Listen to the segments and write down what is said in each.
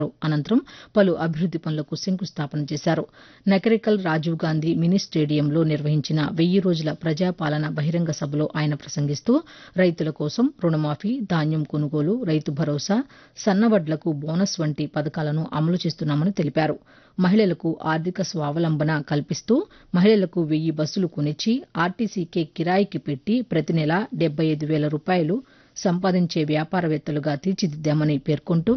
అనంతరం పలు అభివృద్ది పనులకు శంకుస్థాపన చేశారు నకరికల్ రాజీవ్ గాంధీ మినీ స్టేడియంలో నిర్వహించిన వెయ్యి రోజుల ప్రజాపాలన బహిరంగ సభలో ఆయన ప్రసంగిస్తూ రైతుల కోసం రుణమాఫీ ధాన్యం కొనుగోలు రైతు భరోసా సన్నవడ్లకు బోనస్ వంటి పథకాలను అమలు చేస్తున్నామని తెలిపారు మహిళలకు ఆర్థిక స్వావలంబన కల్పిస్తూ మహిళలకు వెయ్యి బస్సులు కొనిచ్చి ఆర్టీసీకే కిరాయికి పెట్టి ప్రతి నెలా డెబ్బై ఐదు వేల రూపాయలు సంపాదించే వ్యాపారవేత్తలుగా తీర్చిదిద్దామని పేర్కొంటూ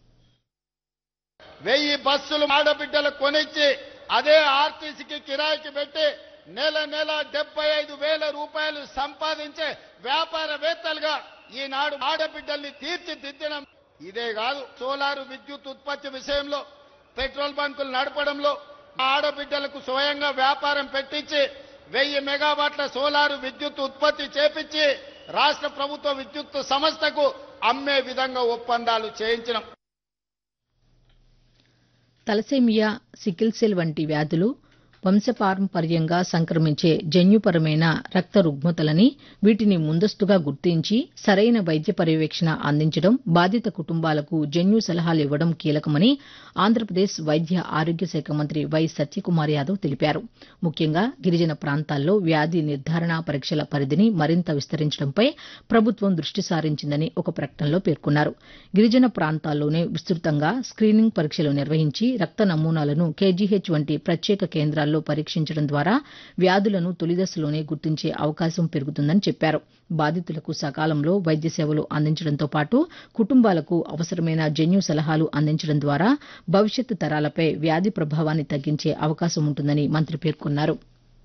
వెయ్యి బస్సులు ఆడబిడ్డలకు కొనిచ్చి అదే ఆర్టీసీకి కిరాయికి పెట్టి నెల నెల డెబ్బై ఐదు వేల రూపాయలు సంపాదించే వ్యాపారవేత్తలుగా ఈనాడు ఆడబిడ్డల్ని తీర్చిదిద్దడం ఇదే కాదు సోలారు విద్యుత్ ఉత్పత్తి విషయంలో పెట్రోల్ బంకులు నడపడంలో ఆడబిడ్డలకు స్వయంగా వ్యాపారం పెట్టించి వెయ్యి మెగావాట్ల సోలారు విద్యుత్ ఉత్పత్తి చేపించి రాష్ట్ర ప్రభుత్వ విద్యుత్ సంస్థకు అమ్మే విధంగా ఒప్పందాలు చేయించడం తలసేమియా సికిల్ సెల్ వంటి వ్యాధులు వంశపారంపర్యంగా సంక్రమించే జన్యుపరమైన రక్త రుగ్మతలని వీటిని ముందస్తుగా గుర్తించి సరైన వైద్య పర్యవేక్షణ అందించడం బాధిత కుటుంబాలకు జన్యు సలహాలు ఇవ్వడం కీలకమని ఆంధ్రప్రదేశ్ వైద్య ఆరోగ్య శాఖ మంత్రి వై సత్యకుమార్ యాదవ్ తెలిపారు ముఖ్యంగా గిరిజన ప్రాంతాల్లో వ్యాధి నిర్ధారణ పరీక్షల పరిధిని మరింత విస్తరించడంపై ప్రభుత్వం దృష్టి సారించిందని ఒక ప్రకటనలో పేర్కొన్నారు గిరిజన ప్రాంతాల్లోనే విస్తృతంగా స్క్రీనింగ్ పరీక్షలు నిర్వహించి రక్త నమూనాలను కేజీహెచ్ వంటి ప్రత్యేక కేంద్రాల్లో పరీక్షించడం ద్వారా వ్యాధులను తొలిదశలోనే గుర్తించే అవకాశం పెరుగుతుందని చెప్పారు బాధితులకు సకాలంలో వైద్య సేవలు అందించడంతో పాటు కుటుంబాలకు అవసరమైన జన్యు సలహాలు అందించడం ద్వారా భవిష్యత్తు తరాలపై వ్యాధి ప్రభావాన్ని తగ్గించే అవకాశం ఉంటుందని మంత్రి పేర్కొన్నారు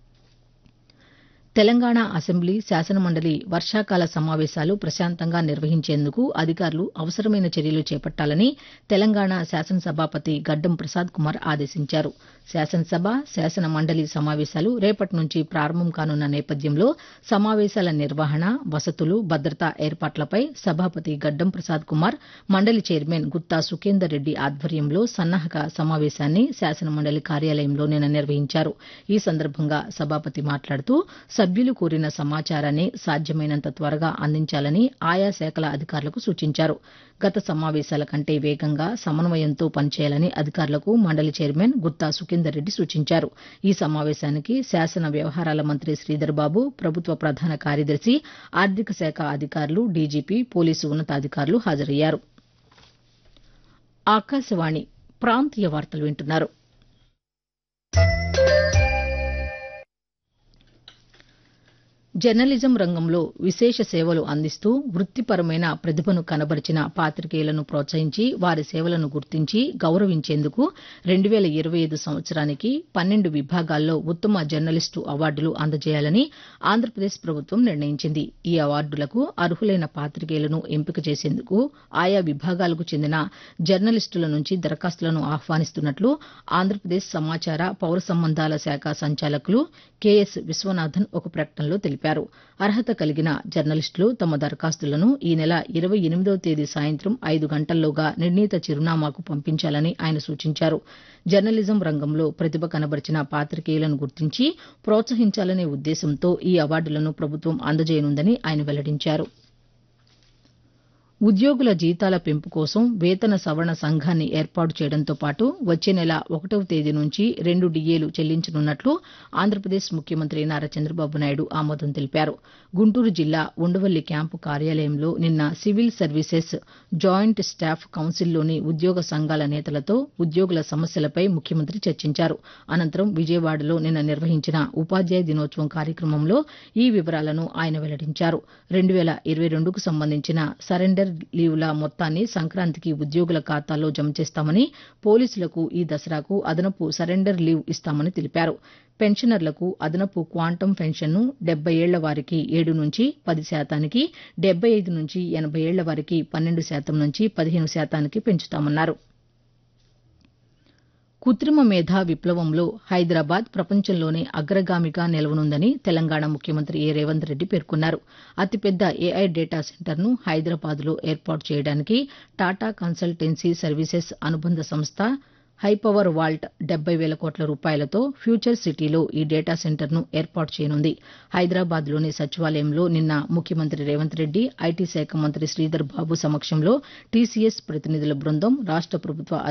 తెలంగాణ అసెంబ్లీ శాసనమండలి వర్షాకాల సమావేశాలు ప్రశాంతంగా నిర్వహించేందుకు అధికారులు అవసరమైన చర్యలు చేపట్టాలని తెలంగాణ శాసనసభాపతి గడ్డం ప్రసాద్ కుమార్ ఆదేశించారు శాసనసభ శాసన మండలి సమావేశాలు రేపటి నుంచి ప్రారంభం కానున్న నేపథ్యంలో సమావేశాల నిర్వహణ వసతులు భద్రతా ఏర్పాట్లపై సభాపతి గడ్డం ప్రసాద్ కుమార్ మండలి చైర్మన్ గుత్తా సుఖేందర్ రెడ్డి ఆధ్వర్యంలో సన్నాహక సమావేశాన్ని శాసనమండలి కార్యాలయంలో నిన్న నిర్వహించారు ఈ సందర్భంగా సభాపతి మాట్లాడుతూ సభ్యులు కోరిన సమాచారాన్ని సాధ్యమైనంత త్వరగా అందించాలని ఆయా శాఖల అధికారులకు సూచించారు గత సమావేశాల కంటే వేగంగా సమన్వయంతో పనిచేయాలని అధికారులకు మండలి చైర్మన్ గుత్తా సుఖేందర్ రెడ్డి సూచించారు ఈ సమావేశానికి శాసన వ్యవహారాల మంత్రి శ్రీధర్ బాబు ప్రభుత్వ ప్రధాన కార్యదర్శి ఆర్థిక శాఖ అధికారులు డీజీపీ పోలీసు ఉన్నతాధికారులు హాజరయ్యారు ఆకాశవాణి ప్రాంతీయ వార్తలు వింటున్నారు జర్నలిజం రంగంలో విశేష సేవలు అందిస్తూ వృత్తిపరమైన ప్రతిభను కనబరిచిన పాతికేయులను ప్రోత్సహించి వారి సేవలను గుర్తించి గౌరవించేందుకు రెండు వేల ఇరవై ఐదు సంవత్సరానికి పన్నెండు విభాగాల్లో ఉత్తమ జర్నలిస్టు అవార్డులు అందజేయాలని ఆంధ్రప్రదేశ్ ప్రభుత్వం నిర్ణయించింది ఈ అవార్డులకు అర్హులైన పాతికేయులను ఎంపిక చేసేందుకు ఆయా విభాగాలకు చెందిన జర్నలిస్టుల నుంచి దరఖాస్తులను ఆహ్వానిస్తున్నట్లు ఆంధ్రప్రదేశ్ సమాచార పౌర సంబంధాల శాఖ సంచాలకులు కెఎస్ విశ్వనాథన్ ఒక ప్రకటనలో తెలిపారు తెలిపారు అర్హత కలిగిన జర్నలిస్టులు తమ దరఖాస్తులను ఈ నెల ఇరవై ఎనిమిదవ తేదీ సాయంత్రం ఐదు గంటల్లోగా నిర్ణీత చిరునామాకు పంపించాలని ఆయన సూచించారు జర్నలిజం రంగంలో ప్రతిభ కనబరిచిన పాతికేయులను గుర్తించి ప్రోత్సహించాలనే ఉద్దేశంతో ఈ అవార్డులను ప్రభుత్వం అందజేయనుందని ఆయన వెల్లడించారు ఉద్యోగుల జీతాల పెంపు కోసం వేతన సవరణ సంఘాన్ని ఏర్పాటు చేయడంతో పాటు వచ్చే నెల ఒకటవ తేదీ నుంచి రెండు డిఏలు చెల్లించనున్నట్లు ఆంధ్రప్రదేశ్ ముఖ్యమంత్రి నారా చంద్రబాబు నాయుడు ఆమోదం తెలిపారు గుంటూరు జిల్లా ఉండవల్లి క్యాంపు కార్యాలయంలో నిన్న సివిల్ సర్వీసెస్ జాయింట్ స్టాఫ్ కౌన్సిల్లోని ఉద్యోగ సంఘాల నేతలతో ఉద్యోగుల సమస్యలపై ముఖ్యమంత్రి చర్చించారు అనంతరం విజయవాడలో నిన్న నిర్వహించిన ఉపాధ్యాయ దినోత్సవం కార్యక్రమంలో ఈ వివరాలను ఆయన వెల్లడించారు రెండు వేల ఇరవై రెండుకు సంబంధించిన సరెండర్ లీవుల మొత్తాన్ని సంక్రాంతికి ఉద్యోగుల ఖాతాల్లో జమ చేస్తామని పోలీసులకు ఈ దసరాకు అదనపు సరెండర్ లీవ్ ఇస్తామని తెలిపారు పెన్షనర్లకు అదనపు క్వాంటం పెన్షన్ను డెబ్బై ఏళ్ల వారికి ఏడు నుంచి పది శాతానికి డెబ్బై ఐదు నుంచి ఎనభై ఏళ్ల వారికి పన్నెండు శాతం నుంచి పదిహేను శాతానికి పెంచుతామన్నారు కృత్రిమ మేధా విప్లవంలో హైదరాబాద్ ప్రపంచంలోనే అగ్రగామిగా నిలవనుందని తెలంగాణ ముఖ్యమంత్రి ఏ రేవంత్ రెడ్డి పేర్కొన్నారు అతిపెద్ద ఏఐ డేటా సెంటర్ను హైదరాబాద్లో ఏర్పాటు చేయడానికి టాటా కన్సల్టెన్సీ సర్వీసెస్ అనుబంధ సంస్థ హైపవర్ వాల్ట్ డెబ్బై వేల కోట్ల రూపాయలతో ఫ్యూచర్ సిటీలో ఈ డేటా సెంటర్ను ఏర్పాటు చేయనుంది హైదరాబాద్లోని సచివాలయంలో నిన్న ముఖ్యమంత్రి రేవంత్ రెడ్డి ఐటీ శాఖ మంత్రి శ్రీధర్ బాబు సమక్షంలో టీసీఎస్ ప్రతినిధుల బృందం రాష్ట ప్రభుత్వ